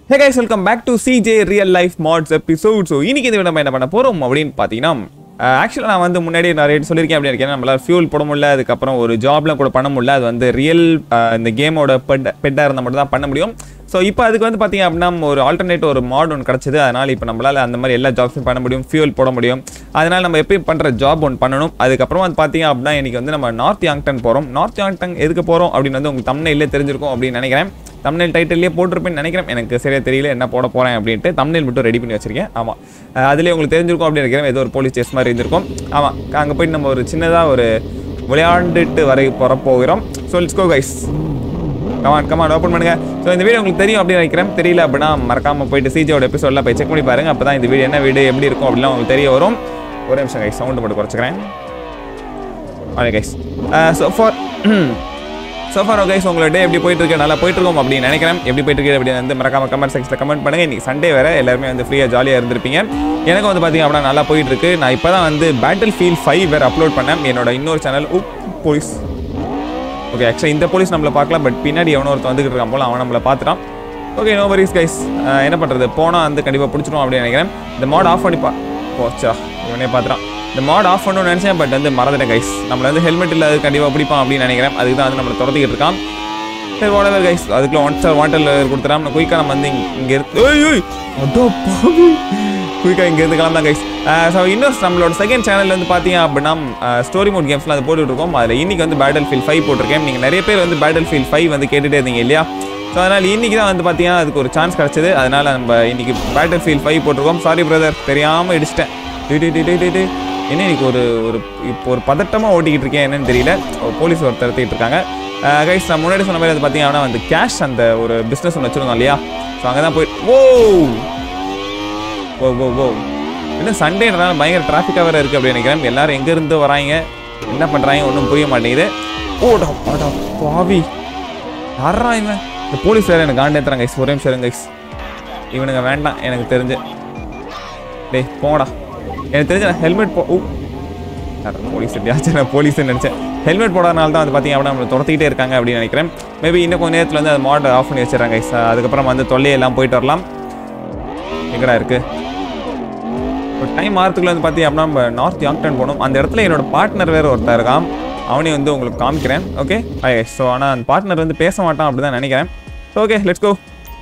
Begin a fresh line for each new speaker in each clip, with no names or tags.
Hey guys welcome back to CJ real life mods episode so இன்னைக்கு இந்த நம்ம என்ன பண்ண போகிறோம் அப்படின்னு பார்த்தீங்கன்னா ஆக்சுவலாக நான் வந்து முன்னாடியே நிறைய சொல்லியிருக்கேன் அப்படி இருக்கேன் நம்மளால் ஃபியூல் போட முடியல அதுக்கப்புறம் ஒரு ஜாப்லாம் கூட பண்ண முடியல அது வந்து ரியல் இந்த கேமோட பெட் பெட்டாக இருந்தால் மட்டும் தான் பண்ண முடியும் ஸோ இப்போ அதுக்கு வந்து பார்த்தீங்க அப்படின்னா ஒரு ஆல்டர்னேட் ஒரு மாட் ஒன்று கிடச்சிது அதனால் இப்போ நம்மளால் அந்த மாதிரி எல்லா ஜாப்ஸும் பண்ண முடியும் ஃபியூல் போட முடியும் அதனால் நம்ம எப்பயும் பண்ணுற ஜாப் ஒன்று பண்ணணும் அதுக்கப்புறம் வந்து பார்த்தீங்க அப்படின்னா இன்றைக்கி வந்து நம்ம நார்த் யாங்டன் போகிறோம் நார்த் யாங்டன் எதுக்கு போகிறோம் அப்படின்னு வந்து உங்களுக்கு தமிழ்நிலே தெரிஞ்சிருக்கும் அப்படின்னு நினைக்கிறேன் தமிழ் டைட்டிலே போட்டிருப்பேன்னு நினைக்கிறேன் எனக்கு சரியா தெரியல என்ன போட போகிறேன் அப்படின்ட்டு தமிழ் மட்டும் ரெடி பண்ணி வச்சிருக்கேன் ஆமாம் அதுலேயே உங்களுக்கு தெரிஞ்சிருக்கும் அப்படின்னு நினைக்கிறேன் ஏதோ ஒரு போலீஸ் ஸ்டேஷன் மாதிரி இருந்திருக்கும் ஆமாம் அங்கே போயிட்டு நம்ம ஒரு சின்னதாக ஒரு விளையாண்டுட்டு வரை போகிற போகிறோம் so let's go guys come on come on open பண்ணுங்க ஸோ இந்த வீடியோ உங்களுக்கு தெரியும் அப்படின்னு நினைக்கிறேன் தெரியல அப்படின்னா மறக்காம போயிட்டு சிஜியோட எபிசோட்லாம் போய் செக் பண்ணி பாருங்க அப்போ தான் இந்த வீடியோ என்ன வீடியோ எப்படி இருக்கும் அப்படிலாம் உங்களுக்கு தெரிய வரும் ஒரு நிமிஷம் கைஸ் சவுண்டு மட்டும் குறைச்சிக்கிறேன் okay guys so far so far guys உங்களோட டே எப்படி போயிட்டு இருக்கு நல்லா போயிட்டு இருக்கோம் அப்படின்னு நினைக்கிறேன் எப்படி போயிட்டு இருக்கு அப்படின்னு வந்து மறக்காம கமெண்ட் செக்ஷனில் கமெண்ட் பண்ணுங்க இன்னைக்கு சண்டே வேற எல்லாருமே வந்து ஃப்ரீயாக ஜாலியாக இருந்திருப்பீங்க எனக்கு வந்து பார்த்தீங்க அப்படின்னா நல்லா போயிட்டு இருக்கு நான் இப்போ தான் வந்து பேட்டில் ஃபீல் ஃபைவ் வேறு அப்லோட் பண்ணேன் என்னோட இன்னொரு சேனல் உப் போலீஸ் ஓகே ஆக்சுவலாக இந்த போலீஸ் நம்மளை பார்க்கலாம் பட் பின்னாடி எவனோ ஒருத்தன் வந்துகிட்டு இருக்கான் போல அவன் நம்மளை பார்த்துட்டான் ஓகே நோ வரிஸ் கைஸ் என்ன பண்ணுறது போனால் வந்து கண்டிப்பாக பிடிச்சிடும் அப்படின்னு நினைக்கிறேன் இந்த மாட் ஆஃப் பண்ணி பா போச்சா இவனே பார்த்துட்டான் இந்த மாட் ஆஃப் பண்ணணும்னு நினச்சேன் பட் வந்து மறந்துட்டேன் கைஸ் நம்மள வந்து ஹெல்மெட் இல்லாத கண்டிப்பாக பிடிப்பான் அப்படின்னு நினைக்கிறேன் அதுக்கு தான் வந்து நம்மளை துரத்திக்கிட்டு இருக்கான் சரி வாடவர் கைஸ் அதுக்குள்ள ஒன் ஸ்டார் வாட்டர் கொடுத்துறான் நம்ம குயிக்காக நம்ம வந்து இங்கே இருக்கு ஏய், ஏய், அடோ பாவி குயிக்காக இங்கேருந்து கிளம்பலாம் கைஸ் ஸோ இன்னும் நம்மளோட செகண்ட் சேனல் வந்து பார்த்தீங்க அப்படின்னா ஸ்டோரி மோட் கேம்ஸ்லாம் அது போட்டுட்டு இருக்கோம் அதில் இன்னைக்கு வந்து பேட்டில் ஃபீல் ஃபைவ் போட்டிருக்கேன் நீங்கள் நிறைய பேர் வந்து பேட்டில் ஃபீல் ஃபைவ் வந்து கேட்டுகிட்டே இருந்தீங்க இல்லையா ஸோ அதனால் இன்னைக்கு தான் வந்து பார்த்தீங்கன்னா அதுக்கு ஒரு சான்ஸ் கிடச்சிது அதனால் நம்ம இன்னைக்கு பேட்டில் ஃபீல் ஃபைவ் போட்டிருக்கோம் சாரி பிரதர் தெரியாமல் இடிச்சிட்டேன் டி டி டி டி டி டி என்ன இன்னைக்கு ஒரு ஒரு இப்போ ஒரு பதட்டமாக ஓட்டிக்கிட்டு இருக்கேன் என்னன்னு தெரியல ஒரு போலீஸ் ஒருத்தர் எடுத்துக்கிட்டு இருக்காங்க கைஸ் நான் முன்னாடி சொன்ன மாதிரி வந்து பார்த்தீங்கன்னா வந்து கேஷ் அந்த ஒரு பிஸ்னஸ் ஒன்று வச்சுருந்தோம் இல்லையா ஸோ அங்கே தான் போய் ஓ ஓ ஓ ஓ இன்னும் சண்டேன்றனால பயங்கர டிராஃபிக்காக வேறு இருக்குது அப்படின்னு நினைக்கிறேன் எல்லாரும் எங்கேருந்து வராங்க என்ன பண்ணுறாங்க ஒன்றும் புரிய மாட்டேங்குது ஓடா பாடா பாவி யாரா இவன் இந்த போலீஸ் வேறு எனக்கு காண்டேத்துறாங்க கைஸ் ஒரே நிமிஷம் கைஸ் இவனுங்க வேண்டாம் எனக்கு தெரிஞ்சு டேய் போடா எனக்கு தெரிஞ்ச நான் ஹெல்மெட் போ ஊ. யாரா போலீஸ் எப்படியாச்சும் நான் போலீஸ் நினச்சேன் ஹெல்மெட் போடாதனால தான் வந்து பார்த்தீங்க அப்படின்னா நம்மளை துரத்திக்கிட்டே இருக்காங்க அப்படின்னு நினைக்கிறேன் மேபி இன்னும் கொஞ்சம் நேரத்தில் வந்து அந்த மாடை ஆஃப் பண்ணி வச்சிடறாங்க guys. அதுக்கப்புறம் வந்து தொல்லையெல்லாம் போயிட்டு வரலாம் எங்கடா இருக்கு ஒரு டைம் ஆகிறதுக்குள்ள வந்து பார்த்தீங்க அப்படின்னா நம்ம நார்த் யாங்டன் போகணும் அந்த இடத்துல என்னோட பார்ட்னர் வேறு ஒருத்தர் இருக்கான் அவனையும் வந்து உங்களுக்கு காமிக்கிறேன் ஓகே ஸோ ஆனால் அந்த பார்ட்னர் வந்து பேச மாட்டான் அப்படி தான் நினைக்கிறேன் okay let's go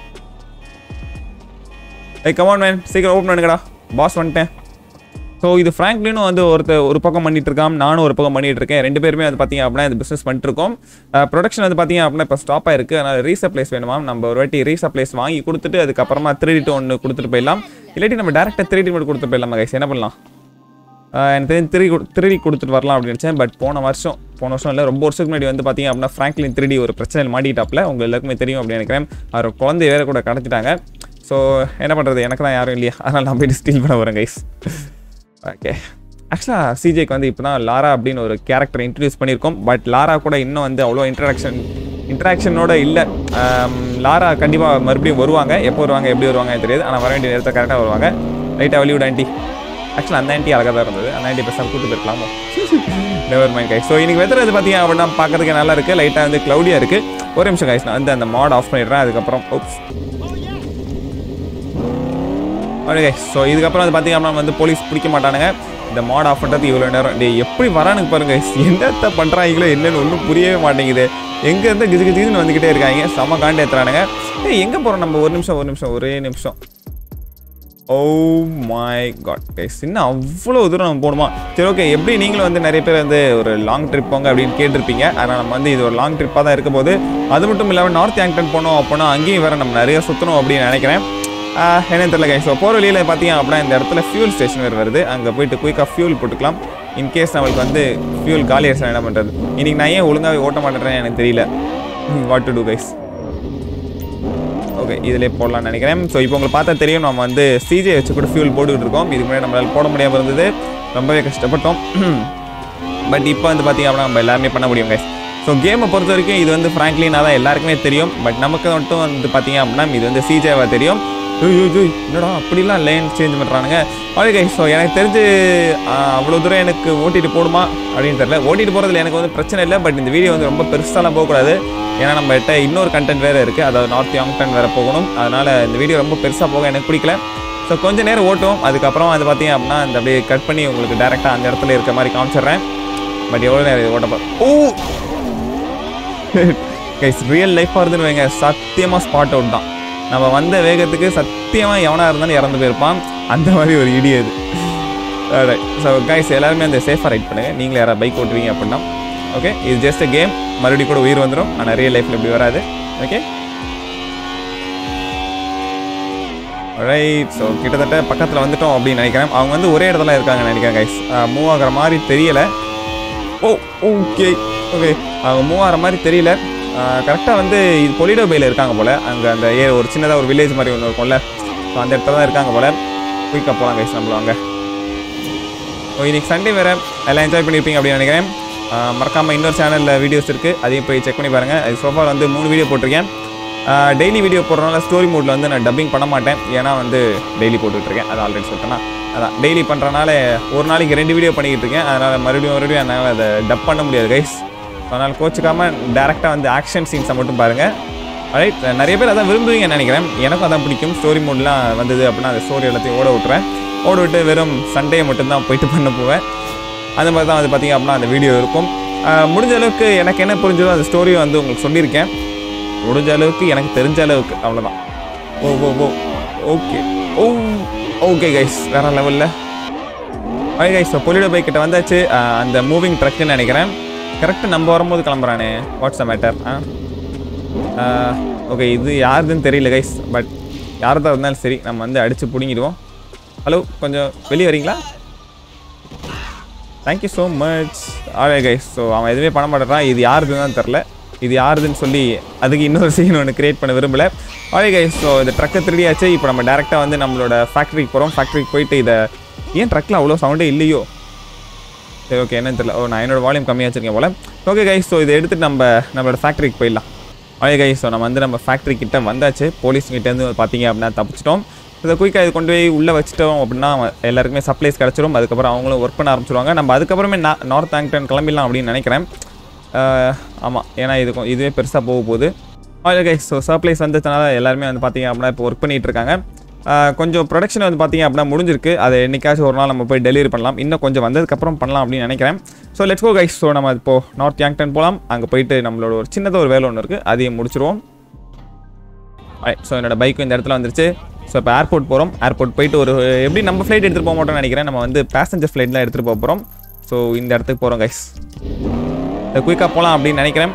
hey come on man சீக்கிரம் ஓப்பன் பண்ணுங்கடா பாஸ் வந்துட்டேன் ஸோ இது ஃப்ராங்க்லினும் வந்து ஒருத்தர் ஒரு பக்கம் பண்ணிட்டு இருக்கான் நானும் ஒரு பக்கம் பண்ணிட்டு இருக்கேன் ரெண்டு பேருமே வந்து பார்த்தீங்க அப்படின்னா இந்த பிஸ்னஸ் பண்ணிட்டு இருக்கோம் ப்ரொடக்ஷன் வந்து பார்த்தீங்க அப்படின்னா இப்போ ஸ்டாப் ஆயிருக்கு அதனால் ரீசப்ளைஸ் வேணுமா நம்ம ஒரு வாட்டி ரீசப்ளைஸ் வாங்கி கொடுத்துட்டு அதுக்கப்புறமா த்ரீ டு ஒன்று கொடுத்துட்டு போயிடலாம் இல்லாட்டி நம்ம டேரெக்டாக த்ரீ மட்டும் கொடுத்துட்டு போயிடலாம் கைஸ் என்ன பண்ணலாம் ஆஹ் எனக்கு தெரிஞ்சு த்ரீ த்ரீ கொடுத்துட்டு வரலாம் அப்படின்னு நினச்சேன் பட் போன வருஷம் போன வருஷம் இல்லை ரொம்ப வருஷத்துக்கு முன்னாடி வந்து பார்த்தீங்க அப்படின்னா ஃப்ராங்க்லின் த்ரீ ஒரு பிரச்சனையில் மாட்டிட்டாப்ல உங்க எல்லாருக்குமே தெரியும் அப்படின்னு நினைக்கிறேன் அவர் குழந்தை வேற கூட கடத்திட்டாங்க ஸோ என்ன பண்ணுறது எனக்கு தான் யாரும் இல்லையா அதனால் நான் போயிட்டு ஸ்டீல் பண்ண வரேன் கைஸ் ஓகே ஆக்சுவலாக சிஜேக்கு வந்து இப்போ தான் லாரா அப்படின்னு ஒரு கேரக்டர் இன்ட்ரடியூஸ் பண்ணியிருக்கோம் பட் லாரா கூட இன்னும் வந்து அவ்வளோ இன்ட்ரடக்ஷன் இன்ட்ராக்ஷனோட இல்லை லாரா கண்டிப்பாக மறுபடியும் வருவாங்க எப்போ வருவாங்க எப்படி வருவாங்க தெரியாது ஆனால் வர வேண்டிய நேரத்தை கரெக்டாக வருவாங்க லைட்டாக வலிவுட் ஆண்டி ஆக்சுவலாக அந்த ஆண்டி அழகாக தான் இருந்தது அந்த ஆண்டி பெருசாக கூட்டு போயிருக்கலாமோ நெவர் மைண்ட் கைஸ் ஸோ இன்னைக்கு வெதர் வந்து பார்த்தீங்க அப்படின்னா பார்க்கறதுக்கு நல்லா இருக்குது லைட்டாக வந்து க்ளவுடியாக இருக்குது ஒரு நிமிஷம் கைஸ் நான் வந்து அந்த மாட் ஆஃப் பண்ணிடுறேன் அதுக்கப்புறம் ஓப்ஸ் ஓகே ஸோ இதுக்கப்புறம் வந்து பார்த்தீங்க அப்படின்னா வந்து போலீஸ் பிடிக்க மாட்டானுங்க இந்த மாட் ஆஃப் பண்ணுறது இவ்வளோ நேரம் டே எப்படி வரானுங்க பாருங்க என்னத்த பண்ணுறாங்களோ என்னன்னு ஒன்றும் புரியவே மாட்டேங்குது எங்கேருந்து கிஜு கிஜுன்னு வந்துக்கிட்டே இருக்காங்க செம காண்டு ஏற்றுறானுங்க ஏய் எங்கே போகிறோம் நம்ம ஒரு நிமிஷம் ஒரு நிமிஷம் ஒரே நிமிஷம் ஓ மை காட் கைஸ் இன்னும் அவ்வளோ தூரம் நம்ம போகணுமா சரி ஓகே எப்படி நீங்களும் வந்து நிறைய பேர் வந்து ஒரு லாங் ட்ரிப் போங்க அப்படின்னு கேட்டிருப்பீங்க அதனால் நம்ம வந்து இது ஒரு லாங் ட்ரிப்பாக தான் இருக்க போது அது மட்டும் இல்லாமல் நார்த் ஆங்டன் போனோம் அப்படின்னா அங்கேயும் வேறு நம்ம நிறைய சுற்றணும் அப்படின்னு நினைக்கிறேன் ஆஹ், என்னன்னு தெரியல கைஸ் ஸோ போகிற வழியில் பார்த்தீங்க அப்படின்னா இந்த இடத்துல ஃபியூல் ஸ்டேஷன் வேறு வருது அங்கே போயிட்டு குயிக்காக ஃபியூல் போட்டுக்கலாம் இன்கேஸ் நம்மளுக்கு வந்து ஃபியூல் காலி ஆயிடுச்சுன்னா என்ன பண்ணுறது இன்னைக்கு நான் ஏன் ஒழுங்காகவே ஓட்ட மாட்டேறேன்னு எனக்கு தெரியல what to do guys okay இதிலே போடலாம்னு நினைக்கிறேன் ஸோ இப்போ உங்களுக்கு பார்த்தா தெரியும் நம்ம வந்து சிஜே வச்சு கூட ஃபியூல் போட்டுக்கிட்டு இருக்கோம் இதுக்கு முன்னாடி நம்மளால் போட முடியாமல் இருந்தது ரொம்பவே கஷ்டப்பட்டோம் பட் இப்போ வந்து பார்த்தீங்க அப்படின்னா நம்ம எல்லாருமே பண்ண முடியும் கைஸ் ஸோ கேமை பொறுத்த வரைக்கும் இது வந்து ஃப்ராங்க்லினாக தான் எல்லாருக்குமே தெரியும் பட் நமக்கு மட்டும் வந்து பார்த்தீங்க அப்படின்னா இது வந்து சிஜேவாக தெரியும் ஐயோ ஜோய் என்னடா அப்படிலாம் லேன் சேஞ்ச் பண்ணுறானுங்க ஓகே கைஸ் ஸோ எனக்கு தெரிஞ்சு அவ்வளோ தூரம் எனக்கு ஓட்டிட்டு போடுமா அப்படின்னு தெரியல ஓட்டிட்டு போகிறதுல எனக்கு வந்து பிரச்சனை இல்லை பட் இந்த வீடியோ வந்து ரொம்ப பெருசாலாம் போகக்கூடாது ஏன்னா நம்ம கிட்ட இன்னொரு கண்டென்ட் வேறு இருக்குது அதாவது நார்த் யாங்டன் வேறு போகணும் அதனால் இந்த வீடியோ ரொம்ப பெருசாக போக எனக்கு பிடிக்கல ஸோ கொஞ்ச நேரம் ஓட்டும் அதுக்கப்புறம் அது பார்த்தீங்க அப்படின்னா இந்த அப்படியே கட் பண்ணி உங்களுக்கு டேரெக்டாக அந்த இடத்துல இருக்க மாதிரி காமிச்சிடுறேன் பட் எவ்வளோ நேரம் இது ஓட்டப்போ ஓ கைஸ் ரியல் லைஃபாக இருந்துன்னு வைங்க சத்தியமாக ஸ்பாட் அவுட் தான் நம்ம வந்த வேகத்துக்கு சத்தியமாக எவனாக இருந்தாலும் இறந்து போயிருப்பான் அந்த மாதிரி ஒரு இடி அது ஸோ கைஸ் எல்லாருமே அந்த சேஃபாக ரைட் பண்ணுங்கள் நீங்களே யாராவது பைக் ஓட்டுவீங்க அப்படின்னா ஓகே இது ஜஸ்ட் அ கேம் மறுபடியும் கூட உயிர் வந்துடும் ஆனால் ரியல் லைஃப்பில் இப்படி வராது ஓகே ரைட் ஸோ கிட்டத்தட்ட பக்கத்தில் வந்துட்டோம் அப்படின்னு நினைக்கிறேன் அவங்க வந்து ஒரே இடத்துல இருக்காங்கன்னு நினைக்கிறேன் கைஸ் மூவ் ஆகிற மாதிரி தெரியல ஓ ஓகே ஓகே அவங்க மூவ் ஆகிற மாதிரி தெரியல கரெக்டாக வந்து இது பொலிடோ பேயில் இருக்காங்க போல் அங்கே அந்த ஏ ஒரு சின்னதாக ஒரு வில்லேஜ் மாதிரி ஒன்று இருக்கும்ல ஸோ அந்த இடத்துல தான் இருக்காங்க போல் குயிக்காக போகலாம் கைஸ் நம்மளும் அங்கே ஓ இன்னைக்கு சண்டே வேறு எல்லாம் என்ஜாய் பண்ணியிருப்பீங்க அப்படின்னு நினைக்கிறேன் மறக்காமல் இன்னொரு சேனலில் வீடியோஸ் இருக்குது அதையும் போய் செக் பண்ணி பாருங்கள் அது சோஃபார் வந்து மூணு வீடியோ போட்டிருக்கேன் டெய்லி வீடியோ போடுறதுனால ஸ்டோரி மோடில் வந்து நான் டப்பிங் பண்ண மாட்டேன் ஏன்னா வந்து டெய்லி போட்டுட்ருக்கேன் அது ஆல்ரெடி சொல்லிட்டேன்னா அதான் டெய்லி பண்ணுறனால ஒரு நாளைக்கு ரெண்டு வீடியோ பண்ணிக்கிட்டு இருக்கேன் அதனால் மறுபடியும் மறுபடியும் என்னால் அதை டப் பண்ண முடியாது கைஸ் அதனால் கோச்சிக்காமல் டேரெக்டாக வந்து ஆக்ஷன் சீன்ஸை மட்டும் பாருங்கள் ரைட் நிறைய பேர் அதான் விரும்புவீங்கன்னு நினைக்கிறேன் எனக்கும் அதான் பிடிக்கும் ஸ்டோரி மோட்லாம் வந்தது அப்படின்னா அந்த ஸ்டோரி எல்லாத்தையும் ஓட விட்டுறேன் ஓட விட்டு வெறும் சண்டே மட்டும்தான் போயிட்டு பண்ண போவேன் அந்த மாதிரி தான் வந்து பார்த்திங்க அப்படின்னா அந்த வீடியோ இருக்கும் முடிஞ்ச அளவுக்கு எனக்கு என்ன புரிஞ்சதோ அந்த ஸ்டோரியை வந்து உங்களுக்கு சொல்லியிருக்கேன் முடிஞ்ச அளவுக்கு எனக்கு தெரிஞ்ச அளவுக்கு அவ்வளோதான் oh oh oh okay oh okay guys வேற லெவலில் ஓகே கைஸ் ஸோ பொலிடோ பைக் கிட்ட வந்தாச்சு அந்த மூவிங் ட்ரக்குன்னு நினைக்கிறேன் கரெக்டாக நம்ம வரும்போது கிளம்புறானே வாட்ஸ் அ மேட்டர் ஆ ஓகே இது யாருதுன்னு தெரியல கைஸ் பட் யார்தான் இருந்தாலும் சரி நம்ம வந்து அடித்து பிடுங்கிடுவோம் ஹலோ கொஞ்சம் வெளியே வரீங்களா தேங்க்யூ ஸோ மச் ஆவே கைஸ் ஸோ அவன் எதுவுமே பண்ண மாட்டேறான் இது யாருதுன்னு தான் தெரில இது யாருதுன்னு சொல்லி அதுக்கு இன்னொரு சீன் ஒன்று கிரியேட் பண்ண விரும்பல ஆவே கைஸ் ஸோ இந்த ட்ரக்கை திருடியாச்சு இப்போ நம்ம டேரெக்டாக வந்து நம்மளோட ஃபேக்ட்ரிக்கு போகிறோம் ஃபேக்ட்ரிக்கு போயிட்டு இதை ஏன் ட்ரக்கில் அவ்வளோ சவுண்டே இல்லையோ சரி ஓகே என்னன்னு தெரியல ஓ நான் என்னோட வால்யூம் கம்மியாக வச்சிருக்கேன் போல ஓகே கைஸ் ஸோ இதை எடுத்துகிட்டு நம்ம நம்மளோட ஃபேக்ட்ரிக்கு போயிடலாம் ஓகே கைஸ் ஸோ நம்ம வந்து நம்ம ஃபேக்ட்ரி கிட்ட வந்தாச்சு போலீஸ் கிட்டேருந்து பார்த்தீங்க அப்படின்னா தப்பிச்சிட்டோம் இதை குயிக்காக இது கொண்டு போய் உள்ளே வச்சுட்டோம் அப்படின்னா எல்லாருக்குமே சப்ளைஸ் கிடச்சிரும் அதுக்கப்புறம் அவங்களும் ஒர்க் பண்ண ஆரம்பிச்சிருவாங்க நம்ம அதுக்கப்புறமே நா நார்த் ஆங்டன் கிளம்பிடலாம் அப்படின்னு நினைக்கிறேன் ஆமாம் ஏன்னா இது கொ- இதுவே பெருசாக போக போகுது ஓகே கைஸ் ஸோ சப்ளைஸ் வந்ததுனால எல்லாருமே வந்து பார்த்தீங்க அப்படின்னா இப்போ ஒர்க் பண்ணிகிட்டு இருக்காங்க ஆஹ் கொஞ்சம் ப்ரொடக்ஷன் வந்து பார்த்தீங்க அப்படின்னா முடிஞ்சிருக்கு அதை என்னைக்காச்சும் ஒரு நாள் நம்ம போய் டெலிவரி பண்ணலாம் இன்னும் கொஞ்சம் வந்ததுக்கப்புறம் பண்ணலாம் அப்படின்னு நினைக்கிறேன் so let's go guys so நம்ம இப்போ நார்த் யாங்டன் போகலாம் அங்கே போயிட்டு நம்மளோட ஒரு சின்னதாக ஒரு வேலை ஒன்று இருக்குது அதையும் முடிச்சிருவோம் ஸோ என்னோட பைக்கும் இந்த இடத்துல வந்துருச்சு ஸோ இப்போ ஏர்போர்ட் போகிறோம் ஏர்போர்ட் போயிட்டு ஒரு எப்படி நம்ம ஃப்ளைட் எடுத்துகிட்டு போக மாட்டோம்னு நினைக்கிறேன் நம்ம வந்து பேசஞ்சர் ஃப்ளைட்லாம் எடுத்துகிட்டு போக போகிறோம் ஸோ இந்த இடத்துக்கு போகிறோம் கைஸ் குயிக்காக போகலாம் அப்படின்னு நினைக்கிறேன்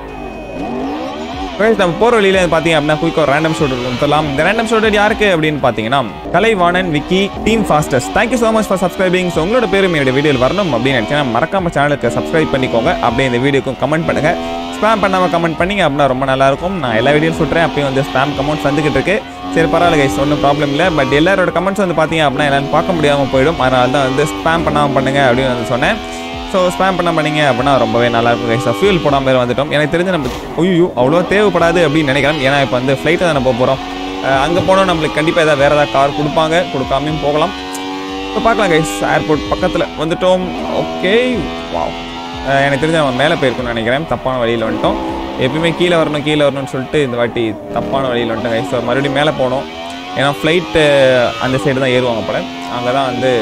Guys, நம்ம போகிற வழியில பார்த்தீங்க அப்படின்னா குயிக்காக ரேண்டம் ஷோட் கொடுத்துடலாம் இந்த ரேண்டம் ஷோட் யாருக்கு அப்படின்னு பார்த்தீங்கன்னா Kalaivanan Vicky team fasters thank you so much for subscribing so உங்களோட பேரும் என்னோட வீடியோவில் வரணும் அப்படின்னு நினச்சேன்னா மறக்காம சேனலுக்கு சப்ஸ்கிரைப் பண்ணிக்கோங்க அப்படியே இந்த வீடியோக்கும் கமெண்ட் பண்ணுங்க ஸ்பேம் பண்ணாமல் கமெண்ட் பண்ணீங்க அப்படின்னா ரொம்ப நல்லா இருக்கும் நான் எல்லா வீடியோவும் சொல்கிறேன் அப்பயும் வந்து ஸ்பேம் கமெண்ட்ஸ் வந்துகிட்டு இருக்கு சரி பரவாயில்ல கைஸ் ஒன்றும் ப்ராப்ளம் இல்லை பட் எல்லாரோட கமெண்ட்ஸ் வந்து பார்த்தீங்க அப்படின்னா என்னால் பார்க்க முடியாமல் போயிடும் அதனால தான் வந்து ஸ்பேம் பண்ணாமல் பண்ணுங்க அப்படின்னு வந்து சொன்னேன் ஸோ ஸ்பேம் பண்ண பண்ணீங்க அப்படின்னா ரொம்பவே நல்லா இருக்கும் கைஸ் ஃபியூல் போடாமல் வேறு வந்துட்டோம் எனக்கு தெரிஞ்சு நம்ம ஐயோ அவ்வளோ தேவைப்படாது அப்படின்னு நினைக்கிறேன் ஏன்னா இப்போ வந்து ஃப்ளைட்டை தான் போக போகிறோம் அங்கே போனோம் நம்மளுக்கு கண்டிப்பாக ஏதாவது வேறு ஏதாவது கார் கொடுப்பாங்க கொடுக்காமையும் போகலாம் இப்போ பார்க்கலாம் கைஸ் ஏர்போர்ட் பக்கத்தில் வந்துட்டோம் ஓகே வாவ் எனக்கு தெரிஞ்சு நம்ம மேலே போயிருக்கோம்னு நினைக்கிறேன் தப்பான வழியில் வந்துட்டோம் எப்பயுமே கீழே வரணும் கீழே வரணும்னு சொல்லிட்டு இந்த வாட்டி தப்பான வழியில் வந்துட்டோம் கைஸ் ஸோ மறுபடியும் மேலே போனோம் ஏன்னா ஃப்ளைட்டு அந்த சைடு தான் ஏறுவாங்க போல அங்கே தான் வந்து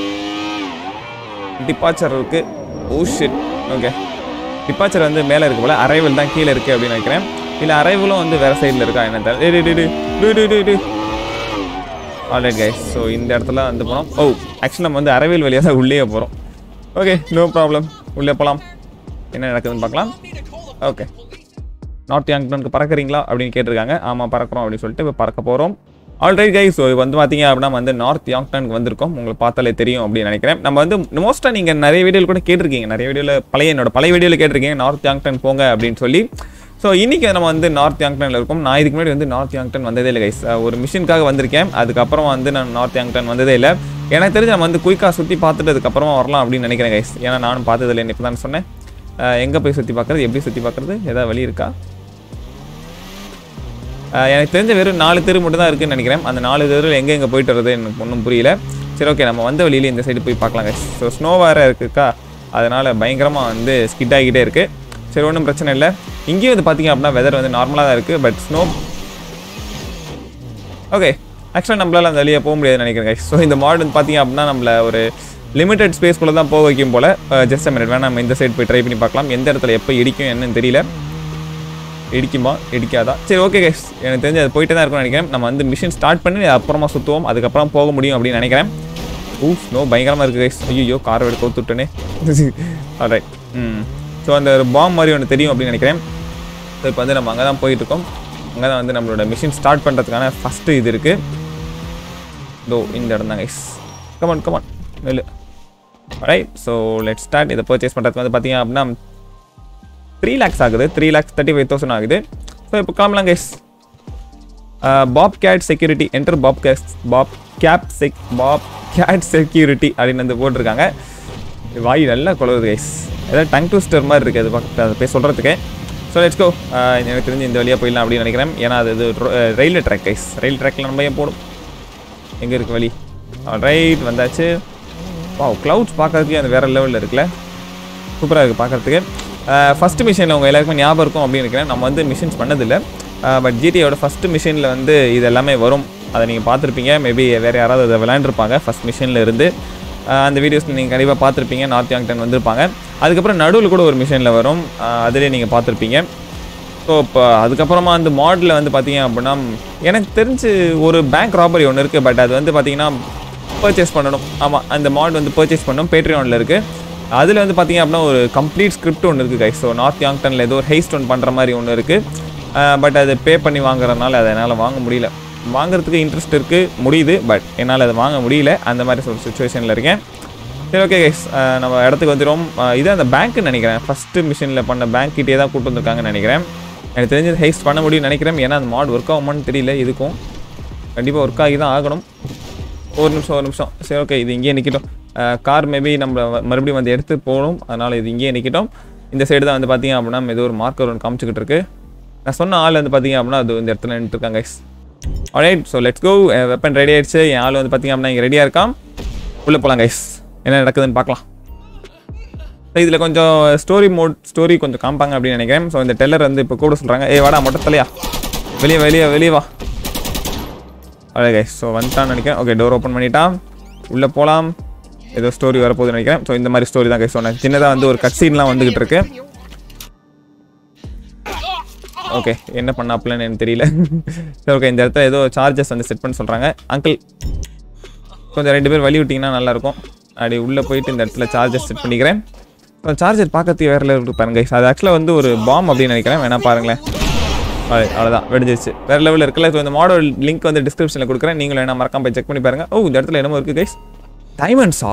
டிபார்ச்சர் இருக்கு ஓ ஷிட் ஓகே டிபார்ச்சர் வந்து மேலே இருக்கு போல அரைவல் தான் கீழே இருக்கு அப்படின்னு நினைக்கிறேன் இல்லை அரைவலும் வந்து வேற சைடில் இருக்கா என்ன தெரியல ஆல்ரைட் கைஸ் ஸோ இந்த இடத்துல வந்து போனோம் ஓ ஆக்சுவலி நம்ம வந்து அரைவேல் வழியாக தான் உள்ளே போகிறோம் ஓகே நோ ப்ராப்ளம் உள்ளே போகலாம் என்ன நடக்குதுன்னு பார்க்கலாம் ஓகே நார்த் யாங்டனுக்கு பறக்குறீங்களா அப்படின்னு கேட்டிருக்காங்க ஆமாம் பறக்கிறோம் அப்படின்னு சொல்லிட்டு இப்போ பறக்க போகிறோம் ஆல்ரைட் கைஸ் ஸோ வந்து பார்த்தீங்க அப்படின்னா வந்து நார்த் யாங்டனுக்கு வந்திருக்கோம் உங்களுக்கு பார்த்தாலே தெரியும் அப்படின்னு நினைக்கிறேன் நம்ம வந்து மோஸ்ட்டாக நீங்கள் நிறைய வீடியோவில் கூட கேட்டிருக்கீங்க நிறைய வீடியோவில் பழைய என்னோட பழைய வீடியோவில் கேட்டிருக்கீங்க நார்த் யாங்டன் போங்க அப்படின்னு சொல்லி ஸோ இன்றைக்கி நம்ம வந்து நார்த் யாங்டனில் இருக்கோம் நான் இதுக்கு முன்னாடி வந்து நார்த் யாங்டன் வந்ததே இல்லை கைஸ் ஒரு மிஷினுக்காக வந்திருக்கேன் அதுக்கப்புறம் வந்து நான் நார்த் யாங்டன் வந்ததே இல்லை எனக்கு தெரிஞ்சு நம்ம வந்து குயிக்காக சுற்றி பார்த்துட்டு அதுக்கப்புறமா வரலாம் அப்படின்னு நினைக்கிறேன் கைஸ் ஏன்னா நானும் பார்த்ததில்லை இப்போ தான் சொன்னேன் எங்கே போய் சுற்றி பார்க்குறது எப்படி சுற்றி பார்க்குறது ஏதாவது வழி இருக்கா அஹ் எனக்கு தெரிஞ்ச வெறும் நாலு தெரு மட்டும் தான் இருக்குன்னு நினைக்கிறேன் அந்த நாலு தெருவில் எங்கே எங்கே போயிட்டு வருது எனக்கு ஒன்றும் புரியல சரி ஓகே நம்ம வந்த வழியில இந்த சைடு போய் பார்க்கலாங்க ஸோ ஸ்னோ வேறு இருக்குக்கா அதனால் பயங்கரமாக வந்து ஸ்கிட் ஆகிக்கிட்டே இருக்குது சரி ஒன்றும் பிரச்சனை இல்லை இங்கேயும் வந்து பார்த்தீங்க அப்படின்னா வெதர் வந்து நார்மலாக தான் இருக்குது பட் ஸ்னோ ஓகே ஆக்சுவலாக நம்மளால அந்த வழியாக போக முடியாதுன்னு நினைக்கிறேன் ஸோ இந்த மாடு வந்து பார்த்தீங்க அப்படின்னா நம்மள ஒரு லிமிடெட் ஸ்பேஸ்க்குள்ளே தான் போக வைக்கும் போல் ஜஸ்ட் மினிட் வேணா நம்ம இந்த சைடு போய் ட்ரை பண்ணி பார்க்கலாம் எந்த இடத்துல எப்போ இடிக்கும் என்னன்னு தெரியல இடிக்குமா இடிக்காதா சரி ஓகே கைஸ் எனக்கு தெரிஞ்சு அது போயிட்டு தான் இருக்கும்னு நினைக்கிறேன் நம்ம வந்து மிஷின் ஸ்டார்ட் பண்ணி அப்புறமா சுற்றுவோம் அதுக்கப்புறம் போக முடியும் அப்படின்னு நினைக்கிறேன் ஊ ஸ்னோ பயங்கரமாக இருக்குது கைஸ் ஐயோ காரை எடுத்து கவுத்துட்டேனே ரைட் ம் ஸோ அந்த ஒரு பாம் மாதிரி ஒன்று தெரியும் அப்படின்னு நினைக்கிறேன் ஸோ இப்போ வந்து நம்ம அங்கே தான் போயிட்டு இருக்கோம் அங்கே தான் வந்து நம்மளோட மிஷின் ஸ்டார்ட் பண்ணுறதுக்கான ஃபஸ்ட்டு இது இருக்குது இதோ இந்த இடம் தான் கைஸ் கமான் கமான் நெல்லு ரைட் ஸோ லெட் ஸ்டார்ட் இதை பர்ச்சேஸ் பண்ணுறதுக்கு வந்து பார்த்தீங்க அப்படின்னா த்ரீ லேக்ஸ் ஆகுது three lakhs thirty five thousand ஆகுது ஸோ இப்போ கிளம்பலாம் guys bob cat security enter bob case bob cap check bob cat security அப்படின்னு வந்து போட்டிருக்காங்க வாய் நல்லா குழவுது கைஸ் ஏதாவது டங் ட்விஸ்டர் மாதிரி இருக்குது அது பார்க்க அதை போய் சொல்கிறதுக்கு ஸோ லெட்ஸ் கோ எனக்கு தெரிஞ்சு இந்த வழியாக போயிடலாம் அப்படின்னு நினைக்கிறேன் ஏன்னா அது இது ரயில்வே ட்ராக் கைஸ் ரயில் ட்ராக்கில் நம்ம ஏன் போடும் எங்கே இருக்குது வழி ரைட் வந்தாச்சு வா க்ளவுட்ஸ் பார்க்கறதுக்கே அந்த வேறு லெவலில் இருக்குல்ல சூப்பராக இருக்குது பார்க்குறதுக்கு ஃபஸ்ட்டு மிஷினில் உங்கள் எல்லாருக்குமே ஞாபகம் இருக்கும் அப்படின்னு நினைக்கிறேன் நம்ம வந்து மிஷின்ஸ் பண்ணதில்லை பட் ஜிடியோட ஃபஸ்ட்டு மிஷினில் வந்து இது எல்லாமே வரும் அதை நீங்கள் பார்த்துருப்பீங்க மேபி வேறு யாராவது அதை விளையாண்டுருப்பாங்க ஃபஸ்ட் மிஷினில் இருந்து அஹ் அந்த வீடியோஸ் நீங்கள் கண்டிப்பாக பார்த்துருப்பீங்க நார்த் யாங்டன் வந்திருப்பாங்க அதுக்கப்புறம் நடுவில் கூட ஒரு மிஷினில் வரும் அதிலே நீங்கள் பார்த்துருப்பீங்க ஸோ இப்போ அதுக்கப்புறமா அந்த மாடலில் வந்து பார்த்தீங்க அப்படின்னா எனக்கு தெரிஞ்சு ஒரு பேங்க் ராபரி ஒன்று இருக்குது பட் அது வந்து பார்த்தீங்கன்னா பர்ச்சேஸ் பண்ணணும் ஆமாம் அந்த மாட் வந்து பர்ச்சேஸ் பண்ணணும் பேட்ரியானில் இருக்குது அதில் வந்து பார்த்தீங்க அப்படின்னா ஒரு கம்ப்ளீட் ஸ்கிரிப்ட் ஒன்று இருக்குது கைஸ் ஸோ நார்த் யாங்டனில் ஏதோ ஒரு ஹெய்ஸ்ட் ஒன் பண்ணுற மாதிரி ஒன்று இருக்குது பட் அது பே பண்ணி வாங்குறதுனால அதை என்னால் வாங்க முடியல வாங்குறதுக்கு இன்ட்ரெஸ்ட் இருக்குது முடியுது பட் என்னால் அதை வாங்க முடியல அந்த மாதிரி ஒரு சுச்சுவேஷனில் இருக்கேன் சரி ஓகே கைஸ் நம்ம இடத்துக்கு வந்துடும் இது அந்த பேங்க்னு நினைக்கிறேன் ஃபஸ்ட்டு மிஷினில் பண்ண பேங்க் கிட்டே தான் கூட்டு வந்திருக்காங்கன்னு நினைக்கிறேன் எனக்கு தெரிஞ்சது ஹெய்ஸ்ட் பண்ண முடியும்னு நினைக்கிறேன் ஏன்னா அந்த மாட் ஒர்க் ஆகுமான்னு தெரியல இதுக்கும் கண்டிப்பாக ஒர்க் ஆகி தான் ஆகணும் ஒரு நிமிஷம் ஒரு நிமிஷம் சரி ஓகே இது இங்கேயே நிற்கட்டும் கார் மேபி நம்ம வ- மறுபடியும் வந்து எடுத்து போகணும் அதனால் இது இங்கேயே நிற்கட்டும் இந்த சைடு தான் வந்து பார்த்தீங்க அப்படின்னா ஏதோ ஒரு மார்க்கர் ஒன்று காமிச்சிக்கிட்டு இருக்கு நான் சொன்ன ஆள் வந்து பார்த்தீங்க அப்படின்னா அது இந்த இடத்துல நின்றுட்டு இருக்காங்க guys alright so let's go weapon ready ஆயிடுச்சு என் ஆள் வந்து பார்த்தீங்க அப்படின்னா இங்கே ரெடியாக இருக்கான் உள்ளே போகலாம் கைஸ் என்ன நடக்குதுன்னு பார்க்கலாம் இதில் கொஞ்சம் ஸ்டோரி மோட் ஸ்டோரி கொஞ்சம் காமிப்பாங்க அப்படின்னு நினைக்கிறேன் ஸோ இந்த டெல்லர் வந்து இப்போ கூட சொல்கிறாங்க ஏ வாடா மொட்டை தலையா வெளியே வெளியே வெளியே வா அழகே கைஸ் ஸோ வந்துட்டான்னு நினைக்கிறேன் ஓகே டோர் ஓப்பன் பண்ணிட்டான் உள்ளே போகலாம் ஏதோ ஸ்டோரி வரப்போகுதுன்னு நினைக்கிறேன் ஸோ இந்த மாதிரி ஸ்டோரி தான் கைஸ் சொன்னேன் சின்னதாக வந்து ஒரு கட் சீன்லாம் வந்துகிட்டு இருக்கு ஓகே என்ன பண்ணாப்லன்னு எனக்கு தெரியல சரி ஓகே இந்த இடத்துல ஏதோ சார்ஜஸ் வந்து செட் பண்ண சொல்கிறாங்க அங்கிள் கொஞ்சம் ரெண்டு பேர் வழி விட்டிங்கன்னா நல்லாயிருக்கும் அப்படி உள்ளே போயிட்டு இந்த இடத்துல சார்ஜர் செட் பண்ணிக்கிறேன் சார்ஜர் பார்க்கறதுக்கு வேறு லெவல் பாருங்க guys. அது ஆக்சுவலாக வந்து ஒரு பாம் அப்படின்னு நினைக்கிறேன் வேணா பாருங்களேன் அது அவ்வளோதான் வெடிஞ்சிருச்சு வேறு லெவலில் இருக்குல்ல ஸோ இந்த மாடல் லிங்க் வந்து டிஸ்கிரிப்ஷனில் கொடுக்குறேன் நீங்களும் என்ன மறக்காம போய் செக் பண்ணி பாருங்க ஓ இந்த இடத்துல என்னமோ இருக்குது கைஸ் டைமண்ட்ஸா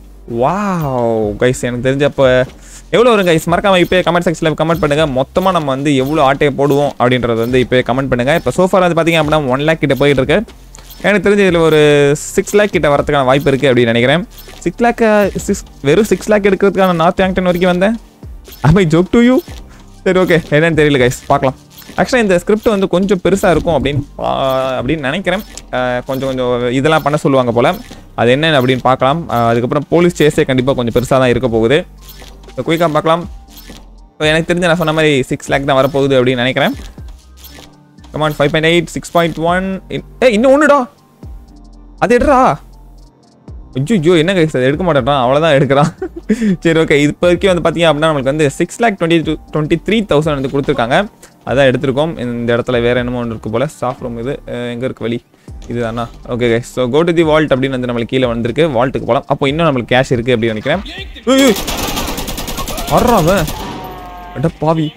வாவ் கைஸ் எனக்கு தெரிஞ்சப்போ எவ்வளோ வரும் கைஸ் மறக்காம இப்போ கமெண்ட் செக்ஷனில் கமெண்ட் பண்ணுங்க மொத்தமாக நம்ம வந்து எவ்வளோ ஆட்டையை போடுவோம் அப்படின்றது வந்து இப்போ கமெண்ட் பண்ணுங்க இப்போ சோஃபார் வந்து பார்த்தீங்க அப்படின்னா ஒன் லேக் கிட்ட போயிட்டு இருக்கு எனக்கு தெரிஞ்ச இதில் ஒரு சிக்ஸ் லேக் கிட்ட வரதுக்கான வாய்ப்பு இருக்குது அப்படின்னு நினைக்கிறேன் சிக்ஸ் லேக் சிக்ஸ் வெறும் சிக்ஸ் லேக் எடுக்கிறதுக்கான நார்த் ஆங்டன் வரைக்கும் வந்தேன் ஐ ஜோக் டு யூ சரி ஓகே என்னன்னு தெரியல கைஸ் பார்க்கலாம் ஆக்சுவலாக இந்த ஸ்கிரிப்ட் வந்து கொஞ்சம் பெருசாக இருக்கும் அப்படின்னு பா- அப்படின்னு நினைக்கிறேன் அஹ் கொஞ்சம் கொஞ்சம் இதெல்லாம் பண்ண சொல்லுவாங்க போல் அது என்னன்னு அப்படின்னு பார்க்கலாம் அஹ் அதுக்கப்புறம் போலீஸ் சேஸே கண்டிப்பாக கொஞ்சம் பெருசாக தான் இருக்க போகுது குயிக்காக பார்க்கலாம் So, எனக்கு தெரிஞ்ச நான் சொன்ன மாதிரி சிக்ஸ் லேக் தான் வரப்போகுது அப்படின்னு நினைக்கிறேன் come on five point eight six point one ஏ இன்னும் ஒன்றுடா அது எடுறா ஐயோ என்ன கைஸ் அது எடுக்க மாட்டேன்றான் அவ்வளோதான் எடுக்கிறான் சரி ஓகே இப்போ வரைக்கும் வந்து பார்த்தீங்க அப்படின்னா நம்மளுக்கு வந்து six lakh twenty two twenty three thousand வந்து கொடுத்துருக்காங்க அதான் எடுத்திருக்கோம் இந்த இடத்துல வேறு என்னமோ ஒன்று இருக்குது போல் ஸ்டாஃப் ரூம் இது எங்கே இருக்கு வழி இதுதானா okay guys so go to the vault அப்படின்னு வந்து நம்மளுக்கு கீழே வந்திருக்கு வால்ட்டுக்கு போகலாம் அப்போ இன்னும் நம்மளுக்கு கேஷ் இருக்குது அப்படின்னு நினைக்கிறேன் ஏய், ஏய். வர்றான் அட பாவி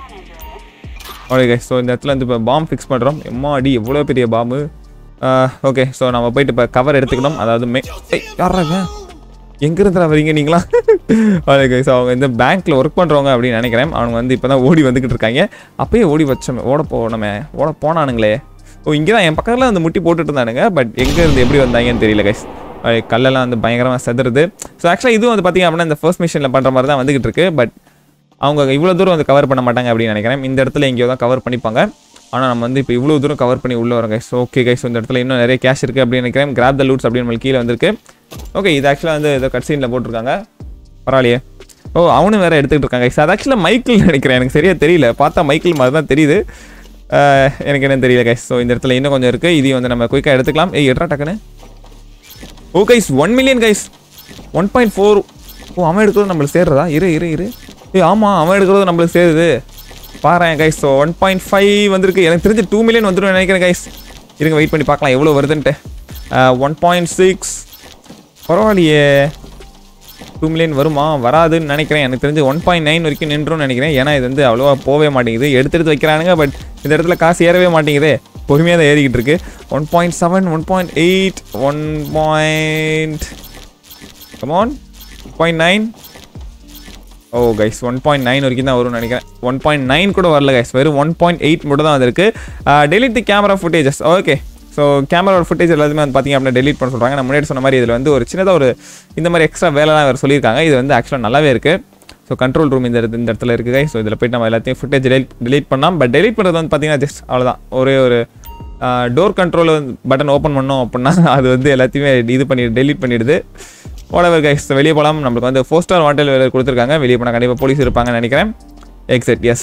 ஓகே கைஸ் ஸோ இந்த இடத்துல வந்து இப்போ பாம் ஃபிக்ஸ் பண்ணுறோம் எம்மா அடி எவ்வளோ பெரிய பாம்பு ஓகே ஸோ நம்ம போயிட்டு இப்போ கவர் எடுத்துக்கணும் அதாவது மே ஏய் யாராங்க எங்கேருந்து வரீங்க நீங்களா ஓகே கைஸ் அவங்க இந்த பேங்க்கில் ஒர்க் பண்ணுறவங்க அப்படின்னு நினைக்கிறேன் அவங்க வந்து இப்போ தான் ஓடி வந்துக்கிட்டு இருக்காங்க அப்பயே ஓடி வச்சோமே ஓட போனோமே ஓட போனானுங்களே ஓ இங்கே தான் என் பக்கத்தில் வந்து முட்டி போட்டுட்டு இருந்தானுங்க பட் எங்கே இருந்து எப்படி வந்தாங்கன்னு தெரியல கைஸ் கல்லெல்லாம் வந்து பயங்கரமாக செதறுது ஸோ ஆக்சுவலாக இதுவும் வந்து பார்த்தீங்க அப்படின்னா இந்த ஃபர்ஸ்ட் மிஷினில் பண்ணுற மாதிரி தான் வந்துகிட்டு இருக்கு பட் அவங்க இவ்வளோ தூரம் வந்து கவர் பண்ண மாட்டாங்க அப்படின்னு நினைக்கிறேன் இந்த இடத்துல எங்கேயோ தான் கவர் பண்ணிப்பாங்க ஆனால் நம்ம வந்து இப்போ இவ்வளோ தூரம் கவர் பண்ணி உள்ளே வரோம் கைஸ் ஓகே கைஸ் இந்த இடத்துல இன்னும் நிறைய கேஷ் இருக்குது அப்படின்னு நினைக்கிறேன் கிராப் த லூட்ஸ் அப்படின்னு நம்மளுக்கு கீழே வந்திருக்கு ஓகே இது ஆக்சுவலாக வந்து ஏதோ கட் சீனில் போட்டிருக்காங்க பரவாயில்லையே ஓ அவனும் வேற எடுத்துக்கிட்டு இருக்காங்க கைஸ் அது ஆக்சுவலாக மைக்கிள் நினைக்கிறேன் எனக்கு சரியா தெரியல பார்த்தா மைக்கிள் மாதிரி தான் தெரியுது அஹ், எனக்கு என்ன தெரியல கைஸ் ஸோ இந்த இடத்துல இன்னும் கொஞ்சம் இருக்குது இதையும் வந்து நம்ம குயிக்காக எடுத்துக்கலாம் ஏய் எடுறா டக்குன்னு oh guys one million guys one point four oh அவன் எடுக்கிறது நம்மளுக்கு சேர்றதா இரு இரு இரு ஏய் ஆமாம் அவன் எடுக்கிறது நம்மளுக்கு சேருது பாறேன் guys so one point five வந்திருக்கு எனக்கு தெரிஞ்சு டூ மில்லியன் வந்துடும் நினைக்கிறேன் கைஸ் இருங்க வெயிட் பண்ணி பார்க்கலாம் எவ்வளோ வருதுன்ட்டு ஒன் பாயிண்ட் சிக்ஸ் பரவாயில்லையே டூ மில்லியன் வருமா வராதுன்னு நினைக்கிறேன் எனக்கு தெரிஞ்சு ஒன் பாயிண்ட் நைன் வரைக்கும் நின்றும் நினைக்கிறேன் ஏன்னா இது வந்து அவ்வளோவா போகவே மாட்டேங்குது எடுத்து எடுத்து வைக்கிறானுங்க பட் இந்த இடத்துல காசு ஏறவே மாட்டேங்குதே பொறுமையாக தான் ஏறிக்கிட்டு இருக்கு one point seven one point eight one point come on point nine oh guys one point nine வரைக்கும் தான் வரும்னு நினைக்கிறேன் ஒன் பாயிண்ட் நைன் கூட வரல கைஸ் வெறும் ஒன் பாயிண்ட் எயிட் மட்டும் தான் வந்திருக்கு delete the camera footages okay so camera footage எல்லாத்தையுமே வந்து பார்த்தீங்க அப்படின்னா டெலிட் பண்ண சொல்கிறாங்க நான் முன்னாடி சொன்ன மாதிரி இதில் வந்து ஒரு சின்னதாக ஒரு இந்த மாதிரி எக்ஸ்ட்ரா வேலைலாம் வேறு சொல்லியிருக்காங்க இது வந்து ஆக்சுவலாக நல்லாவே இருக்குது ஸோ கண்ட்ரோல் ரூம் இந்த இடத்து- இந்த இடத்துல இருக்குது ஸோ இதில் போயிட்டு நம்ம எல்லாத்தையும் ஃபுட்டேஜ் டெலிட் டெலிட் பண்ணலாம் பட் டெலிட் பண்ணுறது வந்து பார்த்தீங்கன்னா ஜஸ்ட் அவ்வளோதான் ஒரே ஒரு டோர் கண்ட்ரோல் பட்டன் ஓப்பன் பண்ணோம் அப்படின்னா அது வந்து எல்லாத்தையுமே இது பண்ணி டெலிட் பண்ணிடுது whatever கைஸ் வெளியே போகலாம் நம்மளுக்கு வந்து ஃபோர் ஸ்டார் வாண்டல் வேறு கொடுத்துருக்காங்க வெளியே போனால் கண்டிப்பாக போலீஸ் இருப்பாங்கன்னு நினைக்கிறேன் எக்ஸட் எஸ்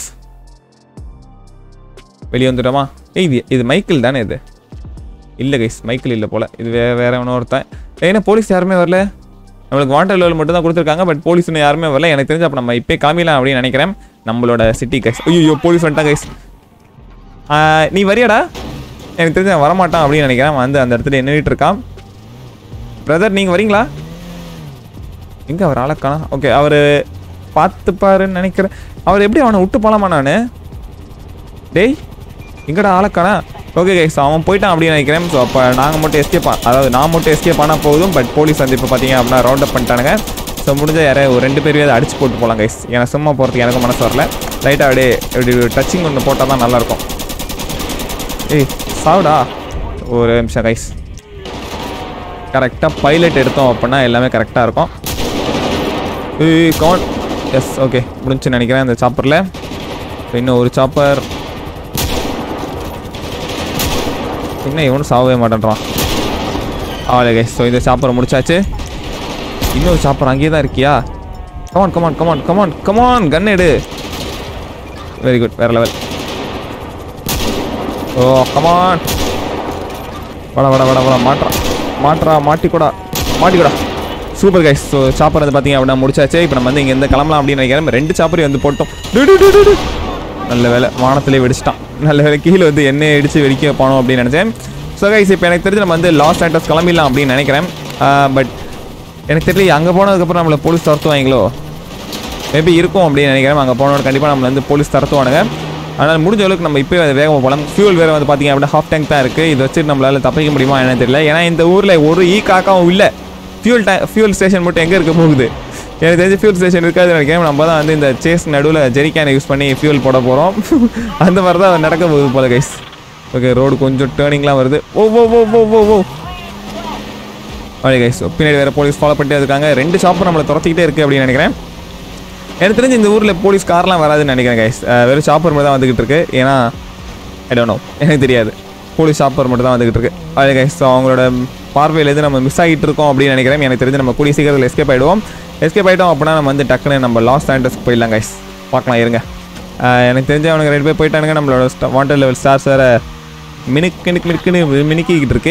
வெளியே வந்துட்டோமா ஏய் இது இது மைக்கிள் தானே இது இல்லை கைஸ் மைக்கிள் இல்லை போல் இது வே வேற எவனோ ஒருத்தன் ஏன்னா போலீஸ் யாருமே வரல நம்மளுக்கு வாண்டர் லெவல் மட்டும் தான் கொடுத்துருக்காங்க பட் போலீஸ் இன்னும் யாருமே வரல எனக்கு தெரிஞ்சு அப்போ நம்ம இப்போ காமிக்கலாம் அப்படின்னு நினைக்கிறேன் நம்மளோட சிட்டி கைஸ் ஐயோ போலீஸ் வந்துட்டான் கைஸ் நீ வரியாடா எனக்கு தெரிஞ்சு அவன் வரமாட்டான் அப்படின்னு நினைக்கிறேன் அவன் வந்து அந்த இடத்துல நின்றுட்டு இருக்கான் பிரதர் நீங்கள் வரீங்களா எங்கே அவர் ஆளக்கானா ஓகே அவர் பார்த்துப்பாருன்னு நினைக்கிறேன் அவர் எப்படி அவனை விட்டு போலாமா நான் டேய் எங்கடா ஆளக்கானா ஓகே கைஸ் அவன் போயிட்டான் அப்படின்னு நினைக்கிறேன் ஸோ அப்போ நாங்கள் மட்டும் எஸ்கேப் அதாவது நான் மட்டும் எஸ்கேப் ஆனால் போதும் பட் போலீஸ் வந்து இப்போ பார்த்தீங்க அப்படின்னா ரவுண்ட் அப் பண்ணிட்டானுங்க ஸோ முடிஞ்ச யாரையும் ஒரு ரெண்டு பேரையும் அதை அடிச்சு போட்டு போகலாம் கைஸ் ஏன்னா சும்மா போகிறதுக்கு எனக்கு மனசு வரல லைட்டாக அப்படியே இப்படி டச்சிங் ஒன்று போட்டால் தான் நல்லாயிருக்கும் ஏய் சாவுடா ஒரு நிமிஷம் கைஸ் கரெக்டாக பைலட் எடுத்தோம் அப்படின்னா எல்லாமே கரெக்டாக இருக்கும் ஏய் கான் எஸ் ஓகே முடிஞ்சுன்னு நினைக்கிறேன் அந்த சாப்பரில் இன்னும் ஒரு சாப்பர் இன்னும் இவனும் சாவவே மாட்டேன்றான் அவ்வளோ கைஸ் ஸோ இந்த சாப்பரை முடிச்சாச்சு இன்னொரு சாப்பர் அங்கேயே தான் இருக்கியா come on come on come on come on come on gun எடு வெரி குட் வேற லெவல் ஓ கமான் வட வட வட வட மாட்றா மாட்றா மாட்டிக்கூடா மாட்டிக்கூடா சூப்பர் கைஸ் ஸோ சாப்பர் வந்து பார்த்தீங்க அப்படின்னா முடிச்சாச்சு இப்போ நம்ம வந்து இங்கே இருந்து கிளம்பலாம் அப்படின்னு நினைக்கிறேன் ரெண்டு சாப்பரையும் வந்து போட்டோம் டு, டு, டு, டு, டு. நல்ல வேலை வானத்திலே வெடிச்சிட்டான் நல்ல வேலை கீழே வந்து எண்ணெய் இடிச்சு வெடிக்க போனோம் அப்படின்னு நினச்சேன் ஸோ கைஸ் இப்போ எனக்கு தெரிஞ்சு நம்ம வந்து லாஸ் ஆண்டர்ஸ் கிளம்பிடலாம் அப்படின்னு நினைக்கிறேன் பட் எனக்கு தெரியல அங்கே போனதுக்கப்புறம் நம்மளை போலீஸ் துரத்துவாங்களோ மேபி இருக்கும் அப்படின்னு நினைக்கிறேன் அங்கே போனோட கண்டிப்பாக நம்மளை வந்து போலீஸ் தரத்துவானுங்க ஆனால் முடிஞ்ச அளவுக்கு நம்ம இப்போ வேகமாக போகலாம் ஃபியூல் வேறு வந்து பார்த்தீங்க அப்படின்னா ஹாஃப் டேங்க் தான் இருக்குது இதை வச்சு நம்மளால தப்பிக்க முடியுமா என்னன்னு தெரியல ஏன்னா இந்த ஊரில் ஒரு ஈ காக்காவும் இல்லை ஃபியூல் டே ஃபியூல் ஸ்டேஷன் மட்டும் எங்கே இருக்க போகுது எனக்கு தெரிஞ்சு ஃபியூல் ஸ்டேஷன் இருக்காது நினைக்கிறேன் நம்ம தான் வந்து இந்த சேஸ் நடுவில் ஜெரிக்கானை யூஸ் பண்ணி ஃபியூல் போட போகிறோம் அந்த மாதிரி தான் நடக்க போகுது போல கைஸ் ஓகே ரோடு கொஞ்சம் டேர்னிங்லாம் வருது ஓ oh oh oh oh oh okay guys பின்னாடி வேறு போலீஸ் ஃபாலோ பண்ணிட்டே இருக்காங்க ரெண்டு ஷாப்பும் நம்மளை துரத்திக்கிட்டே இருக்குது அப்படின்னு நினைக்கிறேன் எனக்கு தெரிஞ்சு இந்த ஊரில் போலீஸ் கார்லாம் வராதுன்னு நினைக்கிறேன் கைஸ் வெறும் ஷாப்பர் மட்டும் தான் வந்துகிட்டு இருக்கு ஏன்னா ஐ டோன்ட் நோ எனக்கு தெரியாது போலீஸ் ஷாப்பர் மட்டும் தான் வந்துகிட்டு இருக்கு அது கைஸ் அவங்களோட பார்வையில் எது நம்ம மிஸ் ஆகிட்டு இருக்கோம் அப்படின்னு நினைக்கிறேன் எனக்கு தெரிஞ்சு நம்ம கூடிய சீக்கிரத்தில் எஸ்கேப் ஆகிடுவோம் எஸ்கேப் ஆகிட்டோம் அப்படின்னா நம்ம வந்து டக்குன்னு நம்ம லாஸ் ஆண்டர்ஸ்க்கு போயிடலாம் கைஸ் பார்க்கலாம் இருங்க அஹ் எனக்கு தெரிஞ்சு அவனுக்கு ரெண்டு பேர் போயிட்டானுங்க நம்மளோட வாண்டட் லெவல் ஸ்டார்ஸ் வேறு மினுக்கு மினுக்கு மினுக்குன்னு மினுக்கிக்கிட்டு இருக்கு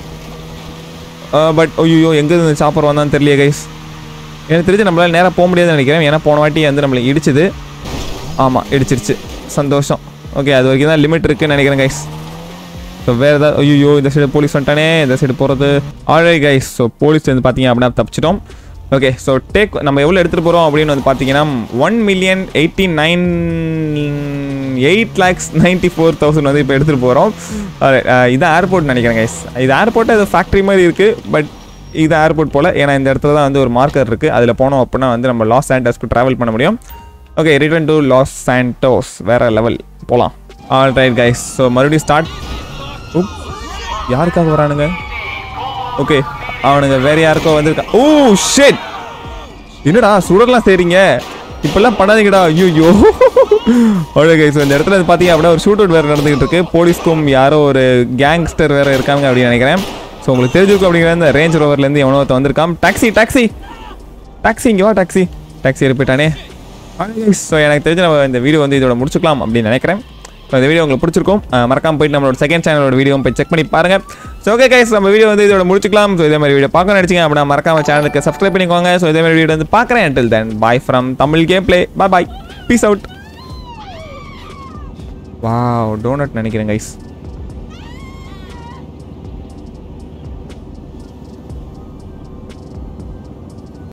பட் ஐயோ எங்கே இருந்து சாப்பர் வந்தான்னு தெரியலையே கைஸ் எனக்கு தெரிஞ்சு நம்மளால நேராக போக முடியாதுன்னு நினைக்கிறேன் ஏன்னா போன வாட்டி வந்து நம்மளை இடிச்சுது ஆமாம் இடிச்சிருச்சு சந்தோஷம் ஓகே அது வரைக்கும் தான் லிமிட் இருக்குன்னு நினைக்கிறேன் கைஸ் ஸோ வேறு ஏதாவது ஐயோ இந்த சைடு போலீஸ் வந்துட்டானே இந்த சைடு போகிறது ஆழை கைஸ் ஸோ போலீஸ் வந்து பார்த்தீங்க அப்படின்னா தப்பிச்சிட்டோம் ஓகே ஸோ டேக் நம்ம எவ்வளோ எடுத்துகிட்டு போகிறோம் அப்படின்னு வந்து பார்த்தீங்கன்னா one million eighty nine eight lakhs ninety four thousand வந்து இப்போ எடுத்துகிட்டு போகிறோம் இது ஏர்போர்ட் நினைக்கிறேன் கைஸ் இது ஏர்போர்ட் அது ஃபேக்ட்ரி மாதிரி இருக்குது பட் இது ஏர்போர்ட் போல் ஏன்னா இந்த இடத்துல தான் வந்து ஒரு மார்க்கர் இருக்குது அதில் போனோம் அப்படின்னா வந்து நம்ம லாஸ் சாண்டோஸ்க்கு ட்ராவல் பண்ண முடியும் okay return to Los Santos வேறு லெவல் போகலாம் ஆல் ரைட் கைஸ் ஸோ மறுபடியும் ஸ்டார்ட் உப் யாருக்காக வரானுங்க ஓகே அவனுங்க வேற யாருக்கோ வந்திருக்கா ஓ ஷெட் என்னடா சுடர்லாம் செய்றீங்க இப்பெல்லாம் பண்ணாதீங்கடா ஐயோ ஓகே கைஸ் இந்த இடத்துல வந்து பார்த்தீங்க அப்படின்னா ஒரு ஷூட் அவுட் வேறு நடந்துகிட்டு இருக்கு போலீஸ்க்கும் யாரோ ஒரு கேங்ஸ்டர் வேறு இருக்காங்க அப்படின்னு நினைக்கிறேன் ஸோ உங்களுக்கு தெரிஞ்சிருக்கும் அப்படிங்கிற இந்த ரேஞ்ச் ரோவர்லேருந்து எவனோ ஒருத்தன் வந்திருக்கான் டாக்ஸி டாக்ஸி டாக்ஸி இங்கே வா டாக்ஸி டாக்ஸி இருப்பிட்டானே ஸோ எனக்கு தெரிஞ்சு நம்ம இந்த வீடியோ வந்து இதோட முடிச்சுக்கலாம் அப்படின்னு நினைக்கிறேன் ஸோ இந்த வீடியோ உங்களுக்கு பிடிச்சிருக்கும் அஹ் மறக்காம போயிட்டு நம்மளோட செகண்ட் சேனலோட வீடியோ போய் செக் பண்ணி பாருங்க ஸோ ஓகே கைஸ் நம்ம வீடியோ வந்து இதோட முடிச்சுக்கலாம் ஸோ இதே மாதிரி வீடியோ பார்க்க நினச்சிங்க அப்படின்னா மறக்காம சேனலுக்கு சப்ஸ்கிரைப் பண்ணிக்கோங்க ஸோ இதே மாதிரி வீடியோ வந்து பார்க்குறேன் until then bye from Tamil game play bye bye peace out wow donut நினைக்கிறேன் கைஸ்